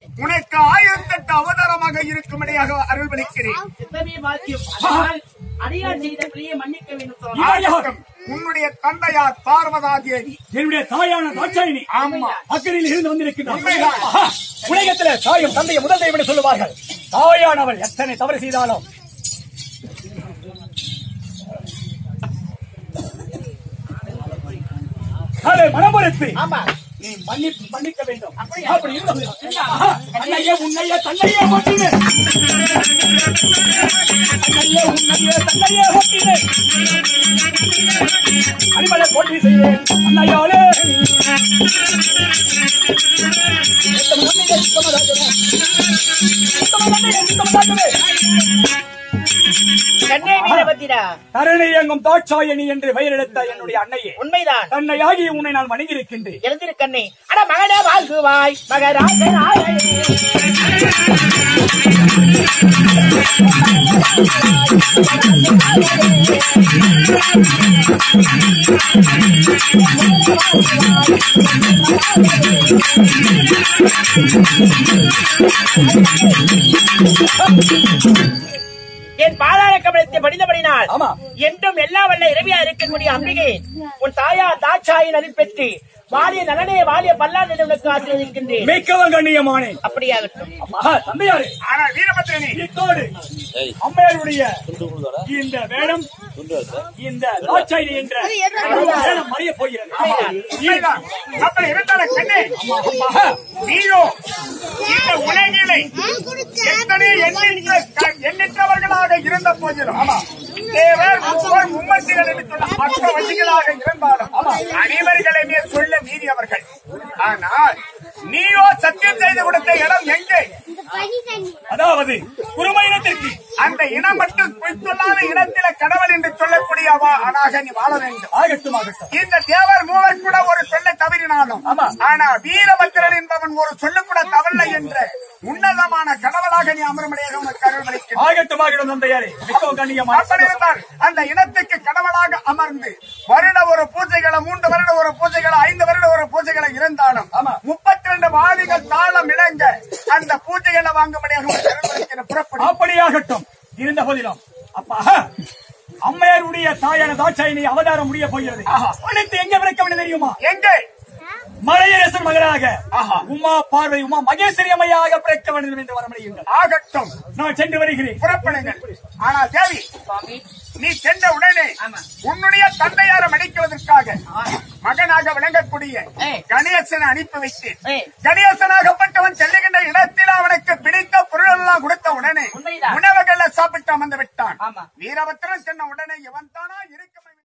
உனக்கு ஆயிரத்தெட்டு அவதாரமாக இருக்கும்படியாக அருள்பளிக்கிறேன் சித்தமே பாக்கியம் அதனால் அடியார் செய்த பிள்ளையை மன்னிக்க வேண்டும் சொல்லலாம் ஆகட்டும். உன்னுடைய தந்தையார் பார்வதா தேவி என்னுடைய தாயான தாட்சாயினி ஆமா அக்கறையில் இருந்து வந்திருக்கிறார் உண்மைதான். ஆஹா, உலகத்திலே தாயும் தந்தையை முதல் தெய்வம் என்று சொல்லுவார்கள் தாயானவள் எத்தனை தவறு செய்தாலும் அதை மனமறுத்து ஆமா நீ மன்னிப்பு மன்னிக்க வேண்டும் அப்படி இருந்தது ஆஹா, அன்னையே உன்னையே தன்னையே ஒட்டினே அன்னையே உன்னையே தன்னையே ஒட்டினே அடிமலை போட்டி செய்வேன் அன்னையாலே உத்தம மன்னியே, உத்தம ராஜனே. உத்தம மன்னியே, உத்தம ராஜனே. கண்ணே வீரபத்திரா தரணி எங்கும் தாட்சாயணி என்று பெயரெடுத்த என்னுடைய அன்னையே உண்மைதான் தன்னை ஆகி உன்னை நான் வணங்கியிருக்கின்றேன் எழுந்திரு கண்ணே அட மகனே வாழ்குவாய் மகராஜராயே என் பாதார கமலத்தை படித்தபடினால் ஆமா. என்றும் எல்லா வல்ல இறைவியா இருக்கக்கூடிய அம்பிகை உன் தாயா தாட்சாயின் அருள் பெற்று வாலிய நலனே வாலிய பல்லாண்டு உனக்கு ஆசீர்வதிக்கின்றேன் மிக்கவன் கண்ணியமானேன் அப்படியாகட்டும் மகா தந்தையாரே ஆனா வீரபத்ரனி இத்தோடு அம்மையாருடைய இந்த வேடம் இந்த தாட்சாயினி என்ற வேடம் மறைய போகிறது உண்மைதான். அப்படி இருந்தாலும் கண்ணே மகா, நீயோ இந்த உலகிலே எத்தனை எண்ணிற்ற எண்ணிற்றவர்களாக இருந்த போதிலும் தேவர் மூவர் மும்மத்திகள் என்று சொன்ன மற்ற வசிகளாக இருந்தாலும் அனைவர்களுமே சொல்ல மீறியவர்கள் ஆனால் நீயோ சத்தியம் செய்து கொடுத்த இடம் எங்கே அதாவது குரும இனத்திற்கு அந்த இனம் மட்டும் பொய் சொல்லாத இடத்தில கடவுள் என்று சொல்லக்கூடிய அவ- அதாக நீ வாழ வேண்டும் ஆகட்டும் ஆகட்டும் இந்த தேவர் மூவர் கூட ஒரு சொல்ல தவறினாலும் ஆமா. ஆனா வீரபத்திரன் என்பவன் ஒரு சொல்லு கூட தவறலை என்ற உன்னதமான கடவுளாக நீ அமரும்படியாக உனக்கு அருள்மளிக்கிறேன் ஆகட்டும் ஆகட்டும் தந்தையாரே மிகவும் கண்ணியமான அப்படி இருந்தால் அந்த இனத்துக்கு கடவுளாக அமர்ந்து வருட ஒரு பூஜைகளை மூன்று வருட ஒரு பூஜைகளை ஐந்து வருட ஒரு பூஜைகளை இருந்தாலும் ஆமா. முப்பத்தி ரெண்டு வாதிகள் தாளம் இணங்க அந்த பூஜைகளை வாங்கும்படியாக உனக்கு அருள்மளிக்கிற புறப்படும் அப்படியாகட்டும் இருந்த போதிலும் அப்பா அம்மையாருடைய தாயான தாட்சாயினி அவதாரம் முடிய போகிறது அனைத்து எங்க விளக்க வேண்டும் தெரியுமா எங்கே மலையரசன் மகனாக ஆஹா. உமா பார்வை உமா மகேஸ்வரி அம்மையாக பிறக்க வேண்டும் என்று வரமடையுங்கள் ஆகட்டும் நான் சென்று வருகிறேன் புறப்படுங்கள் ஆனா தேவி சுவாமி நீ சென்ற உடனே ஆமா. உன்னுடைய தந்தையாரை மடிக்குவதற்காக மகனாக விளங்கக்கூடிய ஏய். கணேசனை அனுப்பி வைத்து ஏய். கணேசனாகப்பட்டவன் செல்லுகின்ற இடத்தில் அவனுக்கு பிடித்த பொருள் எல்லாம் கொடுத்த உடனே உண்மைதான். உணவுகளை சாப்பிட்டு அமர்ந்து விட்டான் ஆமா. வீரபத்திரன் சென்ன உடனே இவன் தானா இருக்க